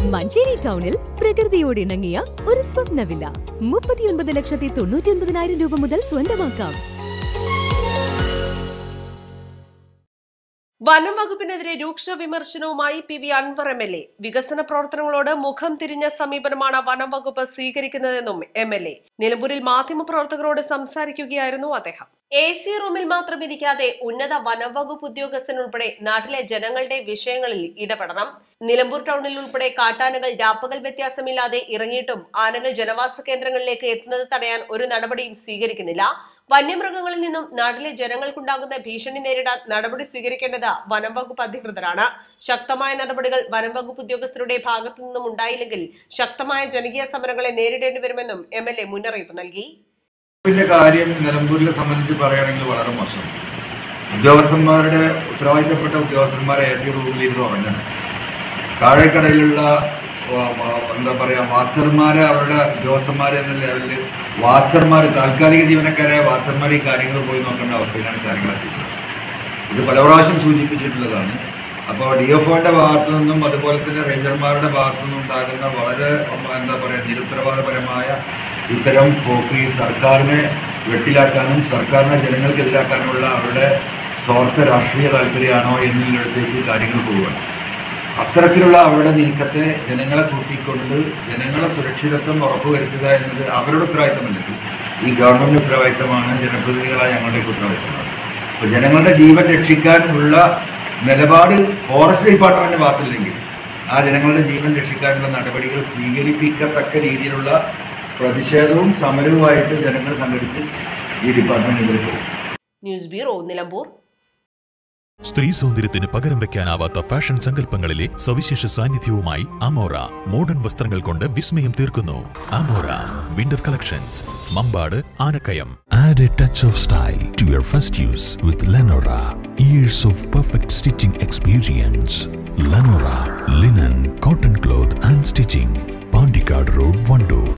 മഞ്ചേരി ടൗണിൽ പ്രകൃതിയോട് ഇണങ്ങിയ ഒരു സ്വപ്ന വില്ല മുപ്പത്തിയൊൻപത് ലക്ഷത്തി തൊണ്ണൂറ്റി ഒൻപതിനായിരം രൂപ മുതൽ സ്വന്തമാക്കാം വനം വകുപ്പിനെതിരെ രൂക്ഷ വിമർശനവുമായി P V Anwar M L A വികസന പ്രവർത്തനങ്ങളോട് മുഖം തിരിഞ്ഞ സമീപനമാണ് വനം വകുപ്പ് സ്വീകരിക്കുന്നതെന്നും എം എൽ എ നിലമ്പൂരിൽ മാധ്യമപ്രവർത്തകരോട് സംസാരിക്കുകയായിരുന്നു അദ്ദേഹം എ സി റൂമിൽ മാത്രം ഇരിക്കാതെ ഉന്നത വനം വകുപ്പ് ഉദ്യോഗസ്ഥനുൾപ്പെടെ നാട്ടിലെ ജനങ്ങളുടെ വിഷയങ്ങളിൽ ഇടപെടണം നിലമ്പൂർ ടൗണിൽ ഉൾപ്പെടെ കാട്ടാനകൾ രാപ്പകൽ വ്യത്യാസമില്ലാതെ ഇറങ്ങിയിട്ടും ആനകൾ ജനവാസ കേന്ദ്രങ്ങളിലേക്ക് എത്തുന്നത് തടയാൻ ഒരു നടപടിയും സ്വീകരിക്കുന്നില്ല വന്യമൃഗങ്ങളിൽ നിന്നും നാട്ടിലെ ജനങ്ങൾക്കുണ്ടാകുന്ന ഭീഷണി നേരിടാൻ നടപടി സ്വീകരിക്കേണ്ടത് വനം വകുപ്പ് അധികൃതരാണ് ശക്തമായ നടപടികൾ വനം വകുപ്പ് ഉദ്യോഗസ്ഥരുടെ ഭാഗത്തു നിന്നും ഉണ്ടായില്ലെങ്കിൽ ശക്തമായ ജനകീയ സമരങ്ങളെ നേരിടേണ്ടി വരുമെന്നും എം എൽ എ മുന്നറിയിപ്പ് നൽകി പിന്നെ കാര്യം നിലമ്പൂരിനെ സംബന്ധിച്ച് പറയുകയാണെങ്കിൽ വളരെ മോശം ഉദ്യോഗസ്ഥന്മാരുടെ ഉത്തരവാദിത്തപ്പെട്ട ഉദ്യോഗസ്ഥന്മാരെ എ സി റൂമിലിരുന്ന് ഉറങ്ങണം താഴേക്കടയിലുള്ള വ- വ- എന്താ പറയാ വാച്ചർമാരെ അവരുടെ ഉദ്യോഗസ്ഥന്മാരെ എന്ന ലെവലിൽ വാച്ചർമാർ താൽക്കാലിക ജീവനക്കാരെ വാച്ചർമാർ ഈ കാര്യങ്ങൾ പോയി നോക്കേണ്ട അവസ്ഥയിലാണ് കാര്യങ്ങൾ എത്തിക്കുന്നത് ഇത് പല പ്രാവശ്യം സൂചിപ്പിച്ചിട്ടുള്ളതാണ് അപ്പോൾ ഡി എഫ് ഒന്റെ ഭാഗത്തു നിന്നും അതുപോലെ തന്നെ റേഞ്ചർമാരുടെ ഭാഗത്തു നിന്നും ഉണ്ടാകുന്ന വളരെ ഉം, എന്താ പറയുക നിരുത്തരവാദപരമായ ഇത്തരം പോക്ക് ഈ സർക്കാരിനെ വെട്ടിലാക്കാനും സർക്കാരിനെ ജനങ്ങൾക്കെതിരാക്കാനുമുള്ള അവരുടെ സ്വാർത്ഥ രാഷ്ട്രീയ താല്പര്യമാണോ എന്നുള്ളിടത്തേക്ക് കാര്യങ്ങൾ പോവുകയാണ് അത്തരത്തിലുള്ള അവരുടെ നീക്കത്തെ ജനങ്ങളെ കൂട്ടിക്കൊണ്ട് ജനങ്ങളെ സുരക്ഷിതത്വം ഉറപ്പുവരുത്തുക എന്നത് അവരുടെ ഉത്തരവാദിത്തമല്ലെങ്കിൽ ഈ ഗവൺമെന്റ് ഉത്തരവാദിത്തമാണ് ജനപ്രതിനിധികളായ ഞങ്ങളുടെ ഉത്തരവാദിത്തമാണ് അപ്പോൾ ജനങ്ങളുടെ ജീവൻ രക്ഷിക്കാനുള്ള നിലപാട് ഫോറസ്റ്റ് ഡിപ്പാർട്ട്മെന്റ് ഭാഗത്തില്ലെങ്കിൽ ആ ജനങ്ങളുടെ ജീവൻ രക്ഷിക്കാനുള്ള നടപടികൾ സ്വീകരിപ്പിക്കത്തക്ക രീതിയിലുള്ള പ്രതിഷേധവും സമരവുമായിട്ട് ജനങ്ങൾ സംഘടിച്ച് ഈ ഡിപ്പാർട്ട്മെന്റിൽ പോകും ന്യൂസ് ബ്യൂറോ നിലമ്പൂർ സ്ത്രീ സൗന്ദര്യത്തിന് പകരം വെക്കാനാവാത്ത ഫാഷൻ സങ്കല്പങ്ങളിലെ സവിശേഷ സാന്നിധ്യവുമായി അമോറ മോഡേൺ വസ്ത്രങ്ങൾ കൊണ്ട് വിസ്മയം തീർക്കുന്നു Amora winter collections Mambad Anakkayam add a touch of style to your first use with Lenora years of perfect stitching experience Lenora linen cotton cloth and stitching Pandikkad road Wandoor